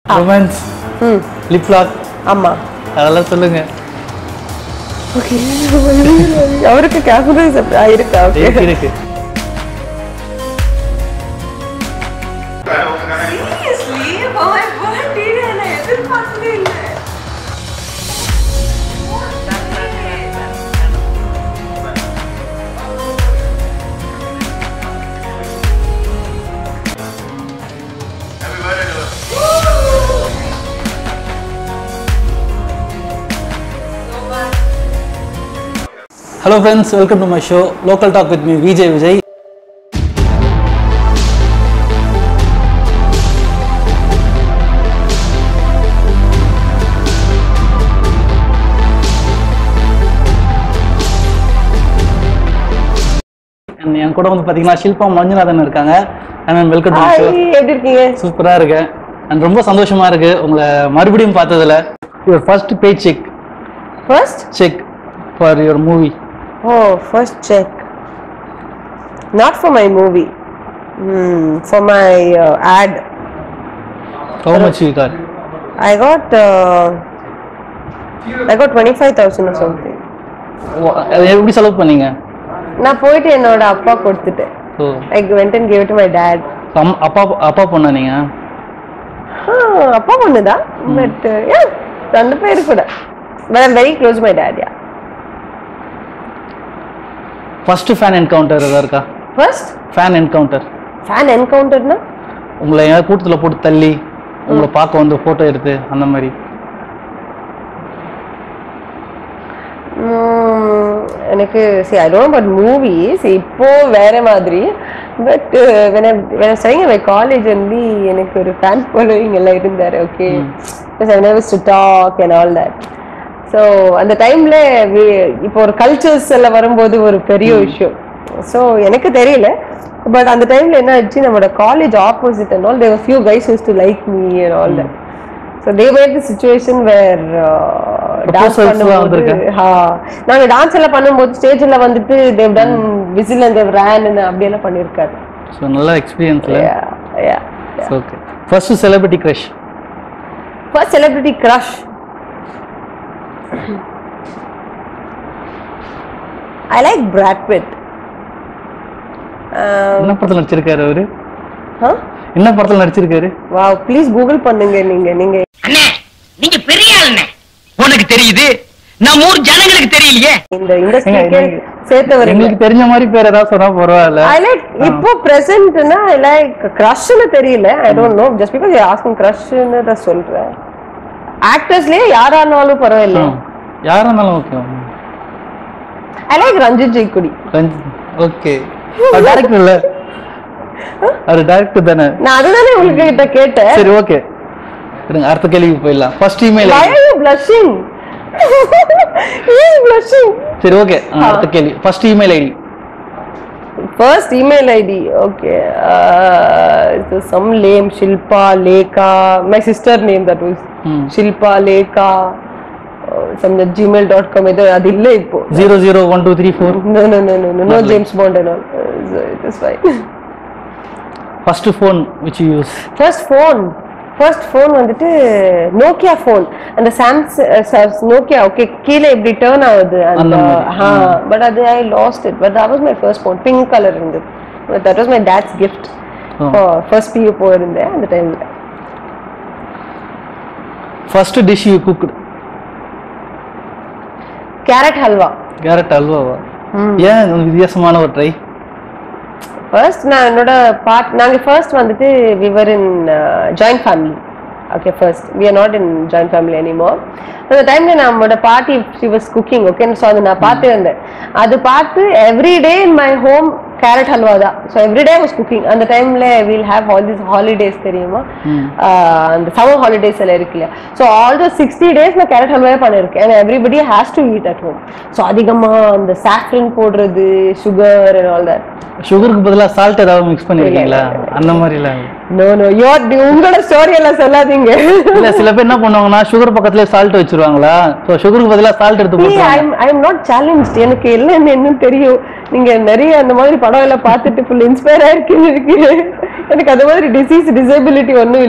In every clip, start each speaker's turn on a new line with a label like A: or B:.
A: Romance
B: ம்
A: lip lock
B: ஆமா
A: அதெல்லாம் சொல்லுங்க
B: ஓகே அவருக்கு கேமரா இருக்கா ஓகே
A: இருக்கு இருக்கு
C: Seriously? For my birthday, நான் எதிர்பார்க்கவே இல்லை.
A: Hello friends welcome to my show local talk with me Vijay Vijay And என் கூட வந்து பார்த்தீங்கன்னா ஷில்பா மஞ்சுநாதன் இருக்காங்க and welcome to my
B: hi
A: show
B: எப்படி இருக்கீங்க
A: சூப்பராக இருக்கேன் அண்ட் ரொம்ப சந்தோஷமா இருக்கு உங்களை மறுபடியும் பார்த்ததுல your first pay cheque
B: first
A: cheque for your movie
B: oh first cheque not for my movie for my ad
A: how much you got
B: I got I got twenty five thousand something
A: எப்படி செலவு பண்ணீங்க
B: நான் போயிட்டு என்னோட அப்பா கொடுத்துட்டேன்
A: oh
B: I went and gave to my dad
A: அம்- அப்பா அப்பா பொண்ணா நீங்க
B: அப்பா பொண்ணுதான் பட் ரெண்டு பேரு கூட but I'm very close my dad yeah
A: first fan encounter ஏதாவது இருக்கா
B: ஃபர்ஸ்ட்
A: ஃபேன் என்கவுண்டர்
B: ஃபேன் என்கவுண்டர்னா
A: உங்களை எங்கேயாவது கூட்டத்தில் போட்டு தள்ளி உங்களை பார்க்க வந்து ஃபோட்டோ எடுத்து அந்த மாதிரி
B: எனக்கு சரி ஐ டோன்ட் பட் மூவிஸ் இப்போ வேற மாதிரி but when when studying my college வந்து எனக்கு ஒரு ஃபேன் ஃபாலோயிங் எல்லாம் இருந்தார் okay because I never to talk and all that so அந்த டைம்ல இப்போ ஒரு கல்ச்சர்ஸ் எல்லாம் வரும்போது ஒரு பெரிய விஷயம் ஸோ எனக்கு தெரியல பட் அந்த டைம்ல என்ன ஆச்சு நம்மளோட college opposite and all there were few guys use to like me and all that so they made the situation where dance
A: Proposals எல்லாம்
B: பண்ணும்போது
A: வந்திருக்கா?
B: ஹா நாங்க டான்ஸ் எல்லாம் பண்ணும்போது ஸ்டேஜ்ல வந்துட்டு they've done whistle and they've ran அப்படி எல்லாம் பண்ணிருக்காரு
A: ஸோ நல்ல எக்ஸ்பீரியன்ஸில்
B: yeah
A: okay first celebrity crush
B: first celebrity crush I like Brad Pitt
A: என்ன படத்தில் நடிச்சிருக்காரு அவரு என்ன படத்தில் நடிச்சிருக்காரு
B: வாவ் ப்ளீஸ் கூகுள் பண்ணுங்க நீங்க நீங்க
D: அண்ணே நீங்க பெரிய ஆளுண்ணே உனக்கு தெரியுது நம்ம ஊர் ஜனங்களுக்கு தெரியலையே
B: இந்த இண்டஸ்ட்ரிக்கு
A: நீங்க-
B: சேர்த்தவர்
A: எங்களுக்கு தெரிஞ்ச மாதிரி பேர் ஏதாவது சொன்னா பரவாயில்ல
B: ஐ லைக் இப்போ பிரசன்ட்னா ஐ லைக் க்ரஷ்னு தெரியல I don't know just because asking க்ரஷ்னு தான் சொல்றேன் ஆக்டர்ஸ்லயே யாரானாலும் பரவாயில்ல
A: யாரா இருந்தாலும் ஓகே
B: ஐ லைக் ரஞ்சித் ஜெய்குடி
A: ஓகே டேரக்டர் இல்ல அவர் டேரக்டர் தானே
B: நான் அதுதானே உங்களுக்கு கிட்ட கேட்டேன்
A: சரி ஓகே இருங்க அடுத்த கேள்விக்கு போயிடலாம் first email
B: why are you blushing he is blushing
A: சரி ஓகே அடுத்த கேள்வி first email ID
B: first email id okay uh, it was some name shilpa lekha my sister name that was
A: Hmm.
B: shilpa lekha uh, some gmail.com இது அது இல்ல இப்போ
A: zero zero one two three four
B: no no no no no no
A: Not
B: james bond and all uh, so it is fine
A: first phone which use
B: first phone first phone வந்துட்டு Nokia phone அந்த Samsung Nokia okay கீழே இப்படி turn ஆகுது
A: அந்த
B: அந்த
A: மாதிரி.
B: ஹா but அது I lost it but that was my first phone pink colour இருந்தது that was my dad's gift first PU போயிருந்தேன் அந்த டைம்ல
A: first dish you cooked
B: carrot halwa
A: carrot அல்வாவா ஏன் இது ஒரு வித்தியாசமான ஒரு ட்ரை
B: ஃபர்ஸ்ட் நான் என்னோட பார்ட் நாங்கள் ஃபர்ஸ்ட் வந்துட்டு we were in joint family okay first we are not in joint family anymore அந்த டைம்ல நம்மளோட பாட்டி she was cooking okay so அதை நான் பார்த்து இருந்தேன் அது பார்த்து every day in my home carrot halwa தான் so every day was cooking அந்த டைம்ல will have all this holidays தெரியுமா ஆஹ் அந்த சம்மர் ஹாலிடேஸ் எல்லாம் இருக்கு இல்லையா so all the sixty days நான் கேரட் ஹல்வாவே பண்ணியிருக்கேன் and everybody has to eat at home so அதிகமாக அந்த சாஃப்ரின் போடுறது சுகர் அண்ட் ஆல் தட்
A: சுகருக்கு பதிலா சால்ட் ஏதாவது மிக்ஸ் பண்ணிருக்கீங்களா அந்த மாதிரி இல்ல
B: நோ நோ யோர் உங்களோட ஸ்டோரி எல்லாம் சொல்லாதீங்க
A: இல்ல சில பேர் என்ன பண்ணுவாங்கன்னா சுகர் பக்கத்துலயே சால்ட் வச்சிருவாங்களா ஸோ சுகருக்கு பதிலா சால்ட் எடுத்து போட்டுருவாங்க
B: ஐ எம் நாட் சேலஞ்ச் எனக்கு எல்லாம் என்னன்னு தெரியும் நீங்க நிறைய அந்த மாதிரி படம் எல்லாம் பார்த்துட்டு ஃபுல் இன்ஸ்பயர் ஆயிருக்கீங்க எனக்கு அந்த மாதிரி டிசீஸ் டிசபிலிட்டி ஒன்றும் இல்லை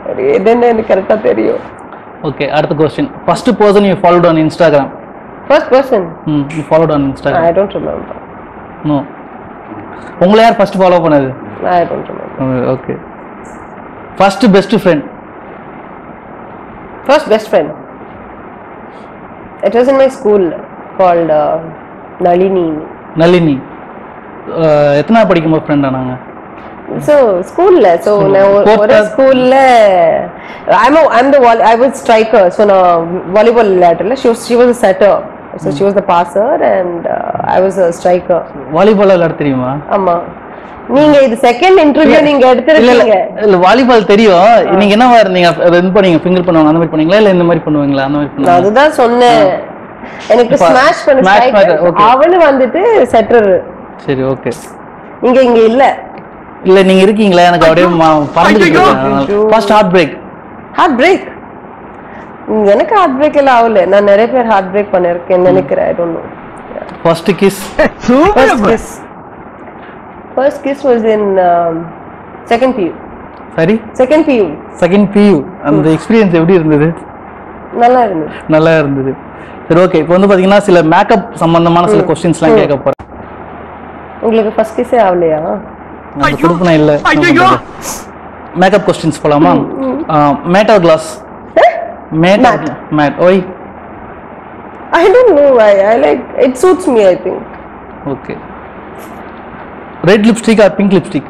B: என்னன்னு எனக்கு கரெக்டா தெரியும்
A: ஓகே அடுத்த question first person you followed on Instagram
B: first person
A: hmm you followed on Instagram
B: I don't remember
A: no உங்களை யார் ஃபர்ஸ்ட் ஃபாலோ பண்ணது
B: I don't remember
A: okay first best friend
B: First best friend. It was in my school called uh, Nalini.
A: Nalini அஹ், எத்தனாவது படிக்கும்போது friend ஆனாங்க
B: So school la so நான் ஒரு-
A: Fourth
B: ஒரு
A: class.
B: ஸ்கூல்ல I'm a, I'm the volley, I was striker so நான் volleyball விளையாட்டுல she was she was a setter so she was the passer and uh, I was a striker
A: volleyball விளையாட தெரியுமா
B: ஆமா நீங்க இது செகண்ட் இன்டர்வியூ நீங்க
A: இல்ல இல்ல
B: எடுத்திருக்கீங்க
A: இல்ல வாலிபால் தெரியும் நீங்க என்னவா இருந்தீங்க அது இது பண்ணீங்க ஃபிங்கர் பண்ணுவாங்க அந்த மாதிரி பண்ணீங்களா இல்ல இந்த மாதிரி பண்ணுவீங்களா அந்த மாதிரி
B: நான்
A: பண்ணுவாங்க
B: அதுதான் சொன்னேன் எனக்கு
A: இப்ப
B: ஸ்மாஷ் பண்ண
A: smash
B: striker.
A: பண்ண, okay.
B: அவளு வந்துட்டு செட்டர்
A: சரி ஓகே
B: நீங்க இங்க இல்ல
A: இல்ல நீங்க இருக்கீங்களா எனக்கு அப்படியே பறந்து
B: ஐயோ.
A: First heartbreak
B: heartbreak எனக்கு ஹார்ட் பிரேக் எல்லாம் ஆகல நான் நிறைய பேர் ஹார்ட் பிரேக் பண்ணிருக்கேன் நினைக்கிறேன் I don't know
A: first kiss
B: first kiss first kiss was in second PU
A: சரி
B: செகண்ட் பியூ
A: செகண்ட் பியூ அந்த எக்ஸ்பீரியன்ஸ் எப்படி இருந்தது
B: நல்லா இருந்தது
A: நல்லா இருந்தது சரி ஓகே இப்போ வந்து பாத்தீங்கன்னா சில மேக்கப் சம்பந்தமான சில கொஸ்டின்ஸ்லாம் கேட்க போறேன்
B: உங்களுக்கு ஃபர்ஸ்ட் கிஸ்ஸே ஆகலையா
A: அந்த கொடுப்பன இல்ல மேக்கப் கொஸ்டின்ஸ் போலாமா மேட்டர் கிளாஸ் மேட் மேட் ஓய்
B: I don't know I I like it suits me I think
A: okay red lipstick or pink lipstick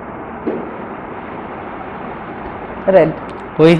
B: red
A: ஓய்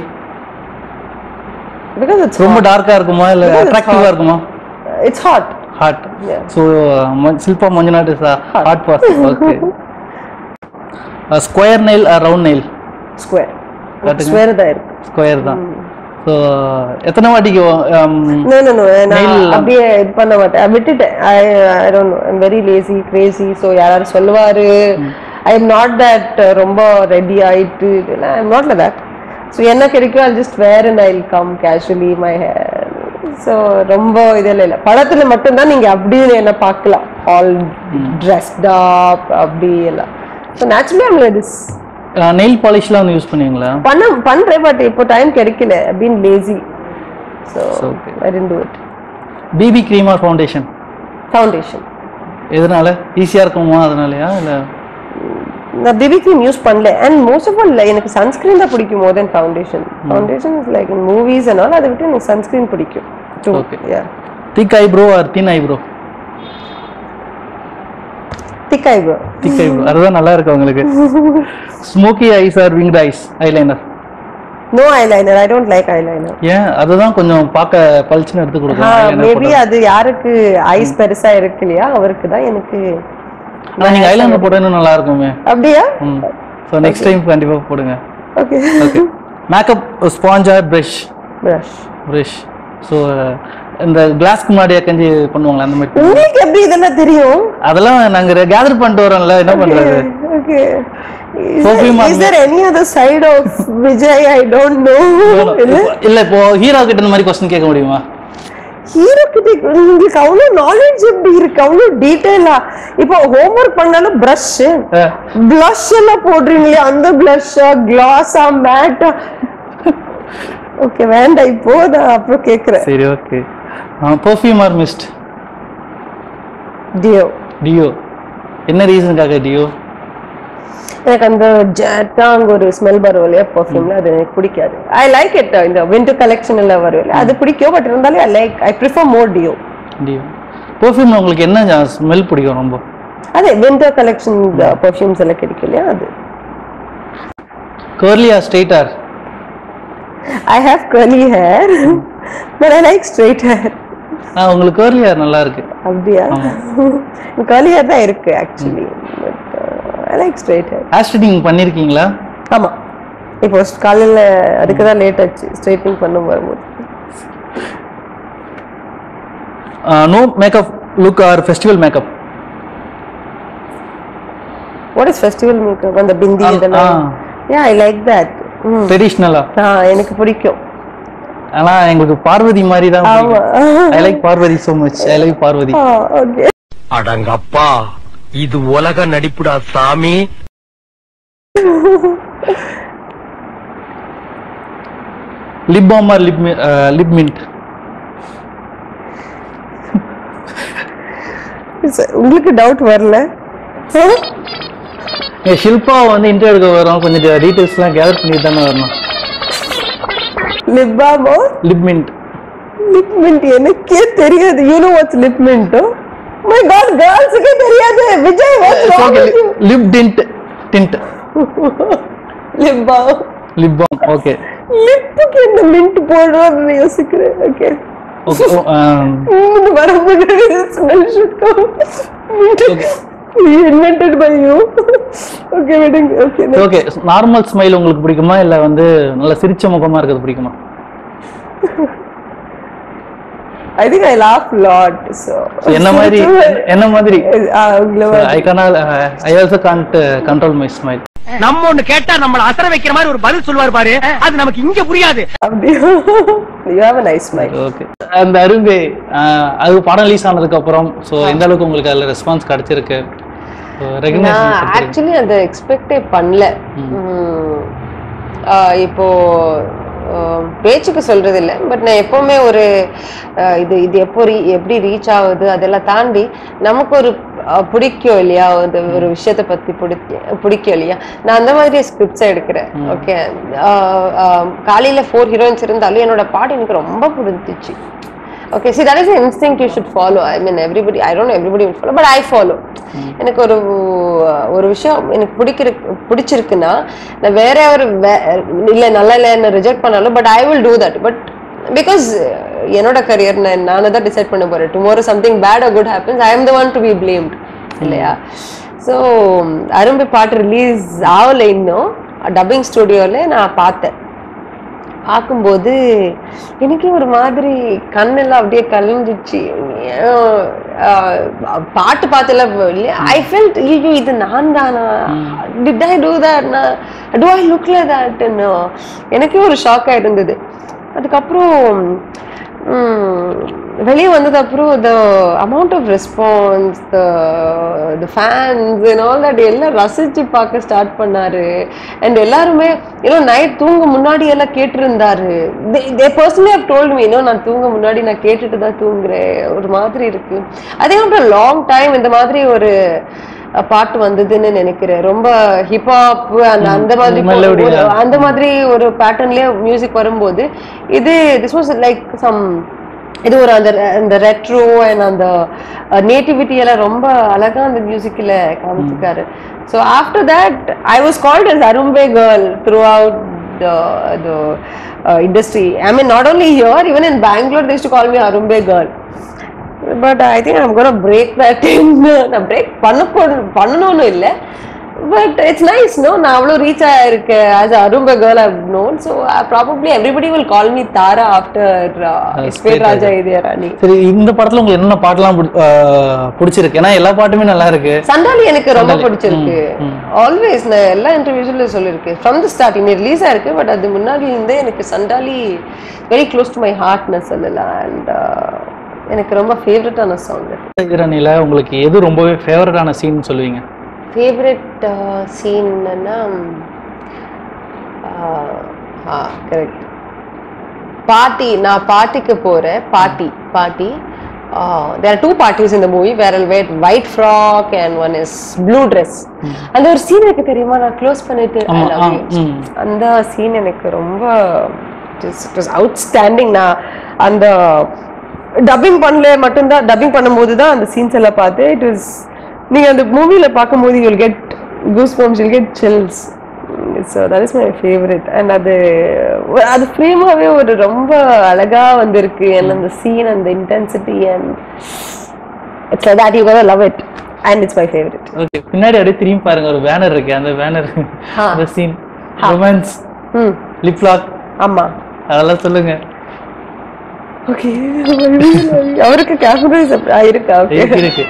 B: பிகாஸ் இட்ஸ்
A: ரொம்ப டார்க்கா இருக்குமா இல்ல
B: Because it's
A: அட்ராக்டிவா
B: hot.
A: இருக்குமா
B: it's hot
A: hot
B: Yeah.
A: So Shilpa Manjunath is hot person okay square nail or round nail
B: square
A: காட்டுங்க.
B: Square தான் இருக்கு
A: ஸ்கொயர் தான் ஸோ எத்தனை வாட்டிக்கு um,
B: நோ நோ நோ நான்
A: Nail-
B: அப்படியே இது பண்ண மாட்டேன் விட்டுட்டேன் I I don't know I'm very lazy crazy so யாராவது சொல்லுவாரு ஐ எம் நாட் தட் ரொம்ப ரெடி ஆயிட்டு இதெல்லாம் I am not like that so என்ன கிடைக்கும் I just wear and I come casually my hair so ரொம்ப இதெல்லாம் இல்லை படத்துல மட்டும்தான் நீங்க அப்படியே என்ன பார்க்கலாம் ஆல் ட்ரெஸ்ட் அப் அப்படி எல்லாம் so naturally I'm like this
A: nail பாலிஷ்லாம் வந்து யூஸ் பண்ணுவீங்களா
B: பண்ண பண்றேன் பட் இப்போ டைம் கிடைக்கல been lazy so
A: okay.
B: I tend to it
A: BB cream or foundation
B: foundation
A: எதனால ஈஸியா இருக்குமா அதனாலயா இல்ல
B: நான் பிபி க்ரீம் யூஸ் பண்ணல அண்ட் மோஸ்ட் ஆஃப் ஆல் எனக்கு சன்ஸ்கிரீன் தான் பிடிக்கும் more than foundation foundation is like in movies அதனால அதை விட்டு எனக்கு சன்ஸ்கிரீன் பிடிக்கும் too
A: Okay.
B: Yeah
A: thick eyebrow R thin eyebrow
B: thick eyebrow
A: thick eyebrow அதுதான் நல்லா இருக்கு உங்களுக்கு smoky eyes or winged eyes eyeliner
B: no eyeliner I don't like eyeliner
A: ஏன் அதுதான் கொஞ்சம் பார்க்க பளிச்சுன்னு எடுத்து கொடுக்கும் eyeliner
B: மேபி
A: போட்டா.
B: அது யாருக்கு ஐஸ் பெருசா இருக்கு இல்லையா அவருக்கு தான் எனக்கு
A: ஆனா நீங்க ஐலைனர் போட்டா இன்னும் நல்லா இருக்குமே
B: அப்படியா
A: ம் ஸோ நெக்ஸ்ட் டைம் கண்டிப்பா போடுங்க
B: okay
A: okay makeup sponge or brush
B: brush
A: brush so இந்த கிளாஸ்க்கு முன்னாடி கஞ்சி பண்ணுவாங்களா அந்த மாதிரி
B: உங்களுக்கு எப்படி இதெல்லாம் தெரியும்
A: அதெல்லாம் நாங்க கேதர் பண்ணிட்டு வரோம்ல என்ன பண்றது
B: Okay. Is,
A: Perfume
B: there,
A: on
B: is there any other side of Vijay I don't know? இல்ல
A: இல்ல இப்போ ஹீரோ கிட்ட இந்த மாதிரி கொஸ்டின் கேட்க முடியுமா
B: ஹீரோ கிட்ட உங்களுக்கு அவ்வளவு நாலேஜ் எப்படி இருக்கு அவ்வளவு டீடைலா இப்போ ஹோம்ஒர்க் பண்ணாலும் பிரஷ்
A: அஹ்,
B: blush எல்லாம் போடுறீங்களே அந்த பிளஷ்ஷா கிளாஸா மேட்டா ஓகே வேண்டாம் இப்போ நான் அப்புறம் கேக்குறேன்
A: சரி okay perfume or mist
B: deo
A: deo என்ன ரீசனுக்காக டியோ
B: எனக்கு அந்த ஜெட்டாங் ஒரு ஸ்மெல் வரும் இல்லையா பர்ஃப்யூம்ல அது எனக்கு பிடிக்காது ஐ லைக் இட் இந்த விண்டர் கலெக்ஷன் எல்லாம் வரும் இல்லையா அது பிடிக்கும் பட் இருந்தாலும் I like I prefer more deo
A: deo பர்ஃப்யூம்ல உங்களுக்கு என்ன ஸ்மெல் பிடிக்கும் ரொம்ப
B: அதே விண்டர் கலெக்ஷன் பர்ஃப்யூம்ஸ் எல்லாம் கிடைக்கும் இல்லையா அது
A: curly or straight or
B: I have curly hair but I like straight hair
A: ஆ உங்களுக்கு கர்லி ஹேர் நல்லா இருக்கு
B: அப்படியா கர்லி ஹேர் தான் இருக்கு actually but I like straight hair
A: hair straightening பண்ணிருக்கீங்களா
B: ஆமா இப்போ காலையில அதுக்கு தான் லேட் ஆச்சு ஸ்ட்ரைட்னிங் பண்ண வரும்போது
A: no makeup look or festival makeup
B: what is festival makeup அந்த பிந்தி
A: ஆம்,
B: இதெல்லாம்
A: ஆ.
B: யா ஐ லைக் தட்
A: ட்ரெடிஷ்னலா
B: ஆ எனக்கு பிடிக்கும்
A: ஆனா எங்களுக்கு பார்வதி மாதிரி தான்
B: ஆமா
A: I like Parvathi so much I like Parvathi
B: okay
E: அடங்கப்பா இது உலக நடிப்புடா சாமி
A: lip balm or lip lip mint
B: உங்களுக்கு டவுட் வரல
A: ஷில்பா வந்து இன்டர்வியூ எடுக்க வரோம் கொஞ்சம் டீட்டெயில்ஸ்லாம் கேதர் பண்ணிட்டு தானே வரணும்
B: லிப் பாமோ
A: லிப் மின்ட்
B: லிப் மின்ட் எனக்கே தெரியாது you know what's lip mint my god கேர்ள்ஸ்க்கே தெரியாது Vijay what's
A: lip tint tint
B: lip balm
A: lip balm okay
B: லிப்புக்கு என்ன மின்ட் போடுறோம்னு யோசிக்கிறேன் ஓகே
A: ஓகே
B: இந்த வரம்பு smell should come invented by you okay விடுங்க ஓகே
A: ஓகே நார்மல் ஸ்மைல் உங்களுக்கு பிடிக்குமா இல்ல வந்து நல்ல சிரிச்ச முகமா இருக்கிறது பிடிக்குமா
B: I think I laugh lot so
A: So, என்ன மாதிரி என்ன மாதிரி
B: உங்களை
A: I can I also can't control my smile
D: நம்ம ஒண்ணு கேட்டா நம்மள அசர வைக்கிற மாதிரி ஒரு பதில் சொல்லுவார் பாரு அது நமக்கு இங்க புரியாது
B: அப்படியே you have a nice smile
A: okay அந்த அரும்பே அஹ், அது படம் ரிலீஸ் ஆனதுக்கு அப்புறம் ஸோ எந்த அளவுக்கு உங்களுக்கு அதுல ரெஸ்பான்ஸ் கிடைச்சிருக்கு
B: நான்
A: ரெகனைசேஷன்
B: ஆக்சுவலி அதை எக்ஸ்பெக்டே பண்ணல உம், ஆஹ் இப்போ ஆஹ் பேச்சுக்கு சொல்றது இல்லை பட் நான் எப்பவுமே ஒரு ஆஹ் இது இது எப்போ ரீ எப்படி ரீச் ஆகுது அதெல்லாம் தாண்டி நமக்கு ஒரு ஆஹ் பிடிக்கும் இல்லையா ஒரு ஒரு விஷயத்தை பத்தி பிடிக்க பிடிக்கும் இல்லையா நான் அந்த மாதிரி ஸ்கிரிப்ட்ஸ் எடுக்கிறேன் ஓகே காலையில ஃபோர் ஹீரோயின்ஸ் இருந்தாலும் என்னோட பாட்டு எனக்கு ரொம்ப பிடிச்சிச்சு okay see that is interesting you should follow I mean everybody I don't everybody will follow but I follow எனக்கு ஒரு ஒரு விஷயம் எனக்கு பிடிக்கிற பிடிச்சிருக்குன்னா நான் வேற ஒரு வே- இல்ல நல்லா இல்லை என்ன ரிஜெக்ட் பண்ணாலும் but I will do that but because என்னோட கரியர் நான் நானே தான் டிசைட் பண்ண போறேன் tomorrow something bad or good happens I am the one to be blamed இல்லையா ஸோ அரும்பு பாட்டு ரிலீஸ் ஆகலை இன்னும் டப்பிங் ஸ்டுடியோவில் நான் பார்த்தேன் பார்க்கும்போது எனக்கே ஒரு மாதிரி கண்ணெல்லாம் அப்படியே கலைஞ்சிச்சு பாட்டு பார்த்துல ஐ ஃபெல்ட் ஐயோ இது நான் தானா did I do that do I look like தட்னு எனக்கே ஒரு ஷாக்காக இருந்தது அதுக்கப்புறம் வெளியே வந்தது அப்புறம் the amount of response the the fans and all that எல்லாம் ரசிச்சு பார்க்க ஸ்டார்ட் பண்ணாரு அண்ட் எல்லாருமே ஏன்னோ நைட் தூங்க முன்னாடி எல்லாம் கேட்டிருந்தாரு they personally have told me இன்னும் நான் தூங்க முன்னாடி நான் கேட்டுட்டு தான் தூங்குறேன் ஒரு மாதிரி இருக்கு அதே அப்புறம் லாங் டைம் இந்த மாதிரி ஒரு அஹ், பாட்டு வந்ததுன்னு நினைக்கிறேன் ரொம்ப ஹிப்ஹாப் அந்த அந்த மாதிரி
A: melody,
B: ஒரு-
A: yeah.
B: அந்த மாதிரி ஒரு பேட்டர்ன்லயே மியூசிக் வரும்போது இது திஸ் வாஸ் லைக் சம் இது ஒரு அந்த அந்த ரெட்ரோ அண்ட் அந்த நேட்டிவிட்டி எல்லாம் ரொம்ப அழகா அந்த மியூசிக்ல காமிச்சிருக்காரு so after that I was called as Arumbe girl throughout the uh, industry. I mean, not only here, even in Bangalore, they used to call me Arumbe girl. But I think I'm gonna break that நான் break பண்ண பண்ணணும்னு இல்லை but it's nice no நான் அவ்வளோ reach ஆயிருக்கேன் as Arumba girl I've known so probably everybody will call me Thara after Spade Raja இதே ராணி
A: சரி இந்த படத்துல உங்களுக்கு என்ன பாட்டெல்லாம் பிடி- அஹ், பிடிச்சிருக்கு ஏன்னா எல்லா பாட்டுமே நல்லா இருக்கு
B: சண்டாலி எனக்கு ரொம்ப
A: சண்டாலி.
B: பிடிச்சிருக்கு
A: ம், ம்.
B: ஆல்வேஸ் நான் எல்லா இன்டர்வியூஸ்ல சொல்லியிருக்கேன் ஃப்ரம் த ஸ்டார்டிங் ரிலீஸ் ஆயிருக்கு பட் அது முன்னாடி இருந்தே எனக்கு சண்டாலி வெரி க்ளோஸ் டு மை ஹார்ட்னு சொல்லலாம் அண்ட் எனக்கு ரொம்ப ஃபேவரட்டான சாங்
A: இரணி உங்களுக்கு எது ரொம்பவே ஃபேவரட்டான சீன் சொல்லுவீங்க
B: ஃபேவரட் சீன்னா கரெக்ட் பாட்டி நான் பாட்டிக்கு போறேன் party party there two parties இந்த மூவி வேர் வேட் white frock and one is blue dress அந்த ஒரு சீன் எனக்கு தெரியுமா நான் க்ளோஸ் பண்ணிட்டு I
A: ஆமா,
B: love
A: ஆ,
B: you.
A: ம்.
B: அந்த சீன் எனக்கு ரொம்ப அவுட்ஸ்டாண்டிங் நான் அந்த டப்பிங் பண்ணல மட்டும்தான் டப்பிங் பண்ணும்போது தான் அந்த சீன்ஸ் எல்லாம் பார்த்து இட் இஸ் நீங்க அந்த மூவில பார்க்கும்போது you'll get goose bumps you'll get chills so that is my favourite and அது அது ஃப்ரேமாவே ஒரு ரொம்ப அழகா வந்திருக்கு அண்ட் அந்த சீன் அந்த intensity and it's that you got love it and it's my favourite
A: okay பின்னாடி அப்படியே திரும்பி பாருங்க ஒரு பேனர் இருக்கு அந்த பேனர்
B: ஆ.
A: அந்த சீன் ரொமான்ஸ்
B: ம்
A: லிப் லாக்
B: ஆமா
A: அதெல்லாம் சொல்லுங்க
B: ஓகே அவருக்கு கேமரா இருக்கா ஓகே
A: இருக்கு, இருக்கு.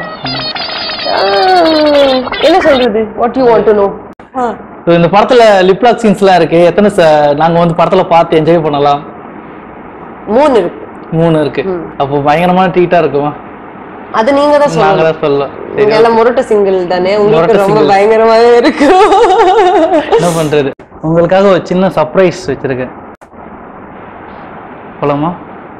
B: என்ன சொல்றது what you want to know
A: So, இந்த படத்துல லிப் லாக் சீன்ஸ்லாம் இருக்கு எத்தனை ச- நாங்க வந்து படத்துல பார்த்து என்ஜாய் பண்ணலாம்
B: மூணு இருக்கு
A: மூணு இருக்கு அப்போ பயங்கரமான ட்ரீட்டா இருக்குமா
B: அது நீங்க தான்
A: நாங்க
B: சொல்லணும்
A: தான் சொல்லலாம் சரி,
B: நீங்க எல்லாம் முரட்டு சிங்கிள் தானே உங்களுக்கு
A: முரட்டு
B: ரொம்ப
A: single.
B: பயங்கரமாவே இருக்கு
A: என்ன பண்றது உங்களுக்காக ஒரு சின்ன சர்ப்ரைஸ் வச்சிருக்கேன் போலாமா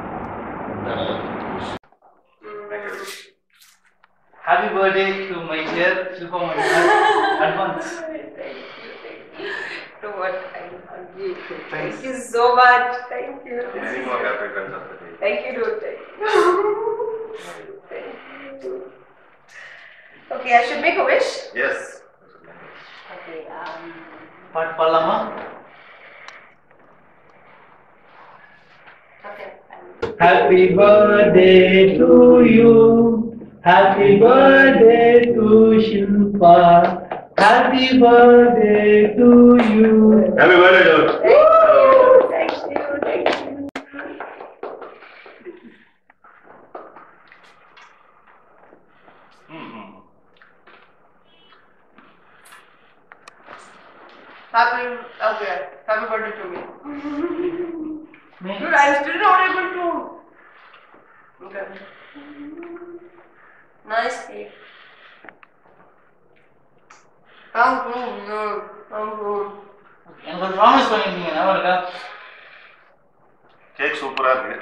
A: happy birthday to my dear Shilpa advance
C: To what I love you. Thank you so much. Thank you.
F: Many more happy friends of the day.
C: Thank you, dude. Thank you. Thank you. Okay, I should make a wish.
F: Yes.
C: Okay. Um.
A: பாட்டு பாடலாமா
C: Okay.
A: Happy birthday to you. Happy birthday to Shilpa. Happy birthday to you.
F: Happy birthday, dude.
C: Thank you. Thank you. Happy. Okay. Happy birthday to me. Dude, I'm still not able to. Okay. Nice cake. I'm cool. No, I'm cool.
A: எனக்கு ஒரு promise பண்ணிருந்தீங்க ஞாபகம் இருக்கா
F: cake சூப்பரா இருக்கு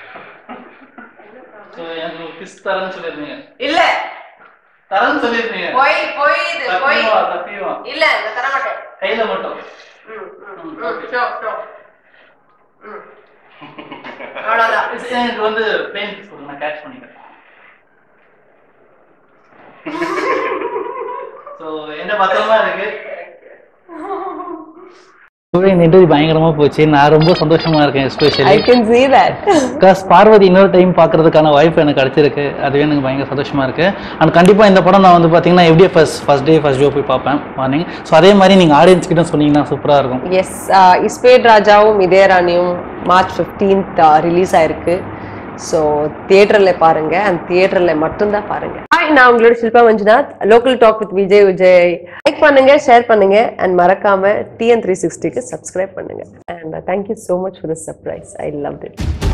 A: so எனக்கு ஒரு kiss தரேன்னு சொல்லியிருந்தீங்க
C: இல்ல
A: தரேன்னு சொல்லியிருந்தீங்க
C: போய் போய் இது போய்
A: சத்தியமா சத்தியமா
C: இல்ல நான் தர மாட்டேன்
A: கையில மட்டும்
C: ம் ம் ம் ஷோ ஷோ ம் அவ்வளோதான்
A: Kiss எனக்கு வந்து பெயின் கிஸ் கொடுங்க நான் கேட்ச் பண்ணிக்கிறேன் ஸோ என்ன பத்திரமா இருக்கு இந்த இன்டர்வியூ பயங்கரமா போச்சு நான் ரொம்ப சந்தோஷமா இருக்கேன்
B: I
A: especially
B: can see that.
A: Because Parvathi இன்னொரு டைம் பார்க்கறதுக்கான வாய்ப்பு எனக்கு கிடைச்சிருக்கு அதுவே எனக்கு பயங்கர சந்தோஷமா இருக்கு அண்ட் கண்டிப்பா இந்த படம் நான் வந்து பாத்தீங்கன்னா எப்படியே first first day first show போய் பார்ப்பேன் மார்னிங் ஸோ அதே மாதிரி நீங்க ஆடியன்ஸ் கிட்ட சொன்னீங்கன்னா சூப்பரா இருக்கும்
B: எஸ் இஸ்பேட் ராஜாவும் இதயராணியும் மார்ச் ஃபிஃப்டீன்த் ரிலீஸ் ஆயிருக்கு ஸோ தியேட்டரில் பாருங்க அண்ட் தியேட்டரில் மட்டும்தான் பாருங்க ஹாய் நான் உங்களோட Shilpa Manjunath local talk with Vijay Vijay like பண்ணுங்க ஷேர் பண்ணுங்க அண்ட் மறக்காம டிஎன் த்ரீ சிக்ஸ்டிக்கு சப்ஸ்கிரைப் பண்ணுங்க and thank you so much for the surprise I love it